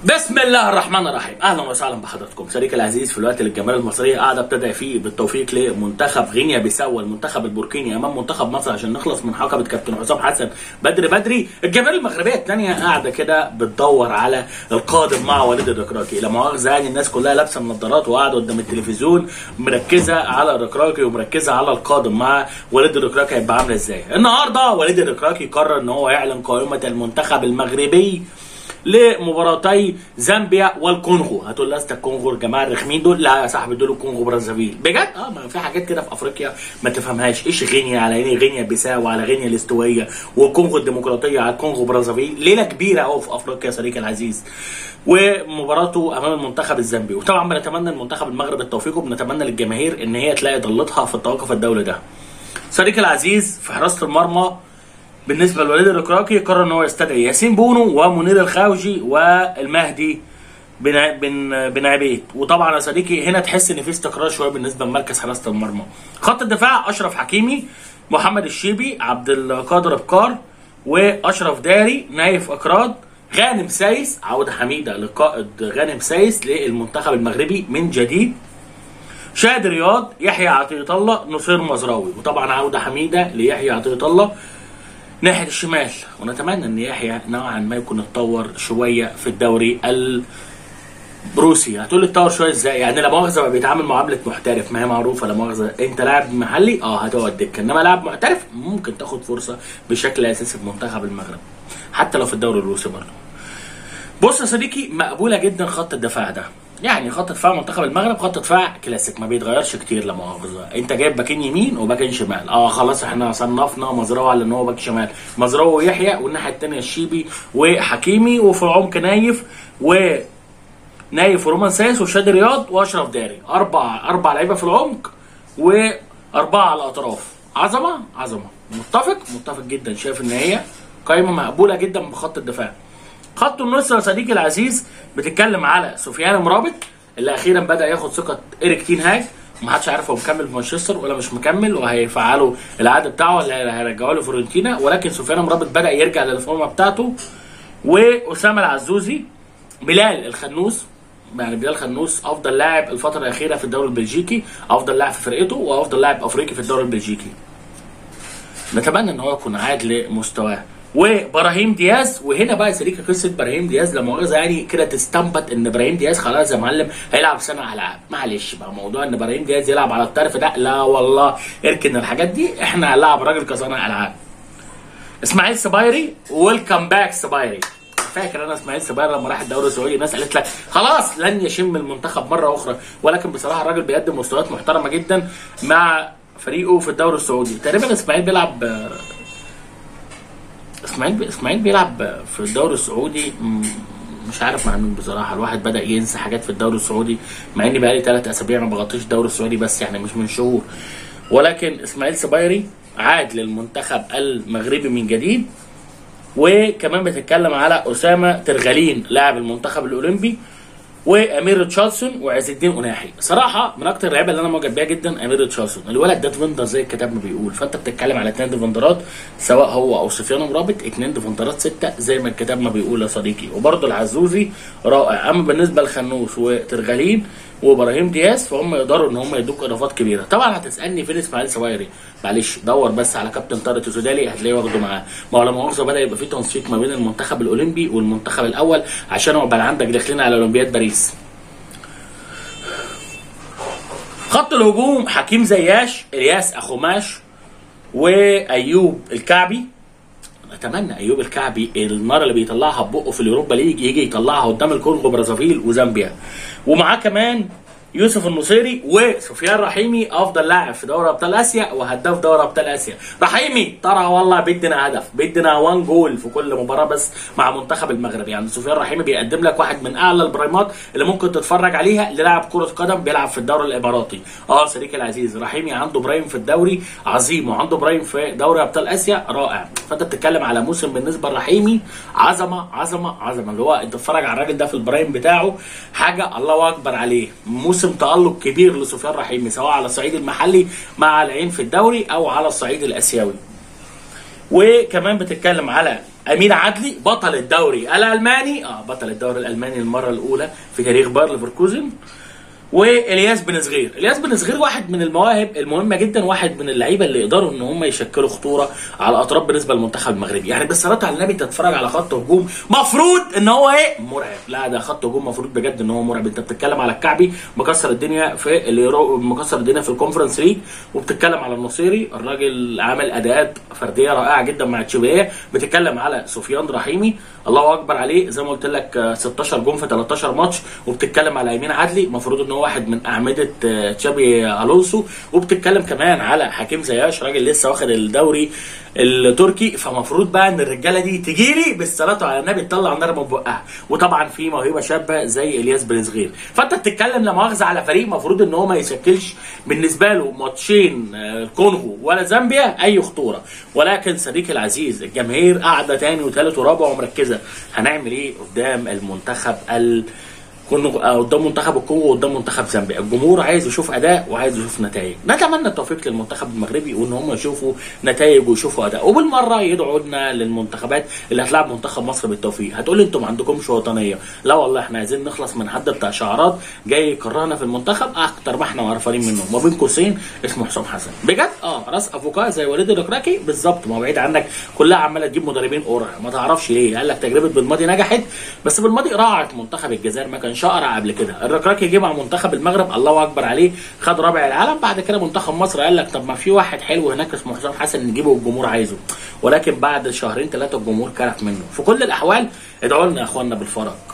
بسم الله الرحمن الرحيم اهلا وسهلا بحضراتكم شريك العزيز في الوقت اللي الجماهير المصريه قاعده بتدعي فيه بالتوفيق لمنتخب غينيا بيساو المنتخب البوركيني امام منتخب مصر عشان نخلص من حقبه كابتن حسام حسن بدري بدري الجماهير المغربيه الثانيه قاعده كده بتدور على القادم مع وليد الركراكي لا مؤاخذه يعني الناس كلها لابسه النضارات وقاعده قدام التلفزيون مركزه على الركراكي ومركزه على القادم مع وليد الركراكي هيبقى عامل ازاي النهارده وليد الركراكي قرر ان هو يعلن قائمه المنتخب المغربي لمباراتي زامبيا والكونغو هتقول لي أصل الكونغو الجماعه الرخمين دول لا يا صاحبي دول الكونغو برازافيل بجد اه ما في حاجات كده في افريقيا ما تفهمهاش ايش غينيا على ايه غينيا بيساو على غينيا الاستوائيه والكونغو الديمقراطيه على الكونغو برازافيل ليله كبيره قوي في افريقيا يا صديقي العزيز ومباراته امام المنتخب الزامبي وطبعا بنتمنى المنتخب المغرب التوفيق وبنتمنى للجماهير ان هي تلاقي ضلتها في التوقف الدولي ده صديقي العزيز في حراسه المرمى بالنسبه لوليد الركراكي قرر ان هو يستدعي ياسين بونو ومنير الخاوجي والمهدي بن بن بن عبيد وطبعا يا صديقي هنا تحس ان في استقرار شويه بالنسبه لمركز حراسه المرمى خط الدفاع اشرف حكيمي محمد الشيبي عبد القادر ابكار واشرف داري نايف اكراد غانم سايس عوده حميده للقائد غانم سايس للمنتخب المغربي من جديد شاد رياض يحيى عطية الله نصير مزراوي وطبعا عوده حميده ليحيى عطية الله ناحيه الشمال ونتمنى ان يحيى نوعا ما يكون اتطور شويه في الدوري الروسي هتقول لي اتطور شويه ازاي يعني لا مؤاخذه بقى بيتعامل معامله محترف ما هي معروفه لا مؤاخذه انت لاعب محلي اه هتقعد دكه انما لاعب محترف ممكن تاخد فرصه بشكل اساسي في منتخب المغرب حتى لو في الدوري الروسي برضه بص يا صديقي مقبوله جدا خط الدفاع ده يعني خط دفاع منتخب المغرب خط دفاع كلاسيك ما بيتغيرش كتير لا مؤاخذه انت جايب باكين يمين وباكين شمال اه خلاص احنا صنفنا مزرعه على ان هو باك شمال مزرعه ويحيى والناحيه الثانيه الشيبي وحكيمي وفي العمق نايف و نايف ورومان سايس وشادي رياض واشرف داري اربع اربع لعيبه في العمق واربعه على الاطراف عظمه عظمه متفق متفق جدا شايف ان هي قائمه مقبوله جدا بخط الدفاع خط النص يا صديقي العزيز بتتكلم على سفيان مرابط اللي اخيرا بدا ياخد ثقه ايريك تين هاج ومحدش عارف هو مكمل في مانشستر ولا مش مكمل وهيفعلوا العقد بتاعه ولا هيرجعوه له فيورنتينا ولكن سفيان مرابط بدا يرجع للفورمه بتاعته واسامه العزوزي بلال الخنوس يعني بلال خنوس افضل لاعب الفتره الاخيره في الدوري البلجيكي افضل لاعب في فرقته وافضل لاعب افريقي في الدوري البلجيكي نتمنى ان هو يكون عاد لمستواه وابراهيم دياز وهنا بقى يا صديقي قصه ابراهيم دياز لا مؤاخذه يعني كده تستنبط ان ابراهيم دياز خلاص يا معلم هيلعب سنه العاب معلش بقى موضوع ان ابراهيم دياز يلعب على الطرف ده لا والله اركن الحاجات دي احنا هنلعب راجل كصانع العاب اسماعيل سبايري ويلكم باك سبايري فاكر انا اسماعيل سبايري لما راح الدوري السعودي الناس قالت لك خلاص لن يشم المنتخب مره اخرى ولكن بصراحه الراجل بيقدم مستويات محترمه جدا مع فريقه في الدوري السعودي تقريبا اسماعيل بيلعب اسماعيل اسماعيل بيلعب في الدوري السعودي مش عارف مع مين بصراحه الواحد بدا ينسى حاجات في الدوري السعودي مع اني بقالي ثلاث اسابيع ما بغطيش الدوري السعودي بس يعني مش من شهور ولكن اسماعيل سبايري عاد للمنتخب المغربي من جديد وكمان بتتكلم على اسامه ترغلين لاعب المنتخب الاولمبي وامير ريتشاردسون وعز الدين اناحي صراحه من اكتر اللعيبه اللي انا معجب بيها جدا امير ريتشاردسون الولد ده ديفندر زي الكتاب ما بيقول فانت بتتكلم على اثنين ديفندرات سواء هو او سفيان مرابط اثنين ديفندرات سته زي ما الكتاب ما بيقول يا صديقي وبرده العزوزي رائع اما بالنسبه لخنوس وترغلين وابراهيم دياز فهم يقدروا ان هم يدوك اضافات كبيره طبعا هتسالني فين اسماعيل سوايري معلش دور بس على كابتن طارق السودالي هتلاقيه واخده معاه ما هو لا مؤاخذه بدا يبقى في تنسيق ما بين المنتخب الاولمبي والمنتخب الاول عشان عقبال عندك داخلين على اولمبياد باريس خط الهجوم حكيم زياش الياس اخوماش وايوب الكعبي اتمنى ايوب الكعبي النار اللي بيطلعها ببقه في اليوروبا ليج يجي يطلعها قدام الكونغو برازافيل وزامبيا ومعاه كمان يوسف النصيري وسفيان رحيمي افضل لاعب في دوري ابطال اسيا وهداف دوري ابطال اسيا رحيمي ترى والله بدنا هدف بدنا وان جول في كل مباراه بس مع منتخب المغرب يعني سفيان رحيمي بيقدم لك واحد من اعلى البرايمات اللي ممكن تتفرج عليها للاعب كره قدم بيلعب في الدوري الاماراتي اه صديقي العزيز رحيمي عنده برايم في الدوري عظيم وعنده برايم في دوري ابطال اسيا رائع فانت بتتكلم على موسم بالنسبه لرحيمي عظمه عظمه عظمه اللي هو انت تتفرج على الراجل ده في البرايم بتاعه حاجه الله اكبر عليه موسم تالق كبير لسفيان رحيمي سواء على الصعيد المحلي مع العين في الدوري او على الصعيد الاسيوي وكمان بتتكلم على امين عدلي بطل الدوري الالماني اه بطل الدوري الالماني المره الاولى في تاريخ باير ليفركوزن والياس بن صغير الياس بن صغير واحد من المواهب المهمه جدا واحد من اللعيبه اللي يقدروا ان هم يشكلوا خطوره على الاطراف بالنسبه للمنتخب المغربي يعني بالصلاه على النبي تتفرج على خط هجوم مفروض ان هو ايه مرعب لا ده خط هجوم مفروض بجد ان هو مرعب انت بتتكلم على الكعبي مكسر الدنيا في اليورو مكسر الدنيا في الكونفرنس ليج وبتتكلم على النصيري الراجل عمل اداءات فرديه رائعه جدا مع تشيبيه بتتكلم على سفيان رحيمي الله اكبر عليه زي ما قلت لك آه، 16 جون في 13 ماتش وبتتكلم على يمين عدلي المفروض ان هو واحد من اعمده آه، تشابي الونسو وبتتكلم كمان على حكيم زياش راجل لسه واخد الدوري التركي فمفروض بقى ان الرجاله دي تجي لي بالصلاه على النبي تطلع نار من بقها وطبعا في موهبه شابه زي الياس بن صغير فانت بتتكلم لا مؤاخذه على فريق المفروض ان هو ما يشكلش بالنسبه له ماتشين آه، الكونغو ولا زامبيا اي خطوره ولكن صديقي العزيز الجماهير قاعده تاني وتالت ورابع ومركزه هنعمل ايه قدام المنتخب ال كونغو آه، قدام منتخب الكونغو وقدام منتخب زامبيا الجمهور عايز يشوف اداء وعايز يشوف نتائج نتمنى التوفيق للمنتخب المغربي وان هم يشوفوا نتائج ويشوفوا اداء وبالمره يدعوا لنا للمنتخبات اللي هتلعب منتخب مصر بالتوفيق هتقول لي انتوا ما عندكمش وطنيه لا والله احنا عايزين نخلص من حد بتاع شعارات جاي يكرهنا في المنتخب اكتر ما احنا عارفين منه ما بين قوسين اسمه حسام حسن بجد اه راس افوكا زي وليد الركراكي بالظبط ما هو بعيد عنك كلها عماله تجيب مدربين قرع ما تعرفش ليه قال لك تجربه بالماضي نجحت بس بالماضي راعت منتخب الجزائر ما كانش اقرع قبل كده الركراكي جه مع منتخب المغرب الله اكبر عليه خد رابع العالم بعد كده منتخب مصر قال لك طب ما في واحد حلو هناك اسمه حسام حسن نجيبه والجمهور عايزه ولكن بعد شهرين ثلاثه الجمهور كرف منه في كل الاحوال ادعوا لنا يا اخواننا بالفرج